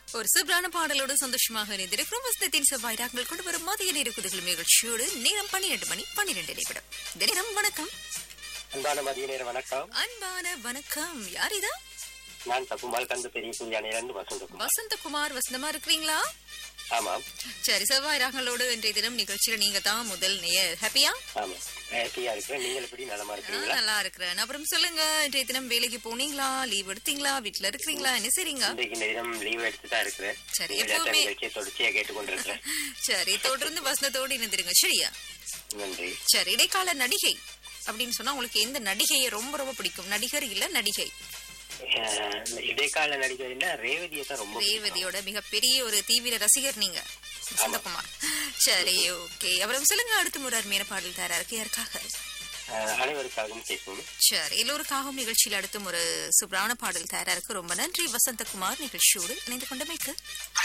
ஒரு சூப்பரான பாடலோடு சந்தோஷமாக இணைந்திருக்கிறோம் வசனத்தின் செவ்வாய் ராகங்கள் கொண்டு வரும் மதிய நேர குதிகள் நிகழ்ச்சியோடு நேரம் பன்னிரண்டு மணி பன்னிரண்டு நிமிடம் இந்த நேரம் வணக்கம் அன்பான மதிய நேர வணக்கம் அன்பான வணக்கம் யார் இதா நான் தப்புமால் கந்து பெரிய புஞ்சானையிலிருந்து வசந்தகுமார் வசந்தகுமார் வசந்தமா இருக்கிறீங்களா ஆமாம் சரி செவ்வாய் ராகங்களோடு இன்றைய தினம் நிகழ்ச்சியில நீங்க தான் முதல் நேயர் ஹாப்பியா ஆமாம் ஹாப்பியா இருக்கிறேன் நீங்கள் எப்படி நலமா இருக்கிறீங்களா நல்லா இருக்கிறேன் அப்புறம் சொல்லுங்க இன்றைய தினம் வேலைக்கு போனீங்களா லீவ் எடுத்தீங்களா வீட்டுல இருக்கிறீங்களா என்ன செய்றீங்க இன்றைக்கு இந்த தினம் லீவ் எடுத்து தான் இருக்கிறேன் சரி, இனிமேல் தான் எப்பவுமே- நிகழ்ச்சியை தொடர்ச்சியா கேட்டுக்கொண்டிருக்கிறேன் சரி தொடர்ந்து வசனத்தோடு இணைந்திருங்க சரியா நன்றி சரி இடைக்கால நடிகை அப்படின்னு சொன்னா உங்களுக்கு எந்த நடிகையை ரொம்ப ரொம்ப பிடிக்கும் நடிகர் இல்ல நடிகை அஹ், இந்த இடைக்கால நடிகர்னா ரேவதியை தான் ரொம்ப பிடிக்கும். ரேவதியோட மிகப்பெரிய ஒரு தீவிர ரசிகர் நீங்க வசந்தகுமார் சரி ஓகே அப்புறம் சொல்லுங்க அடுத்த முறை அருமையான பாடல் தயாரா இருக்கு யாருக்காக அஹ், அனைவருக்காகவும் கேட்கும் சரி எல்லோருக்காகவும் நிகழ்ச்சியில் அடுத்தும் ஒரு சூப்பரான பாடல் தயாரா இருக்கு ரொம்ப நன்றி வசந்தகுமார் நிகழ்ச்சியோடு இணைந்து கொண்டமைக்கு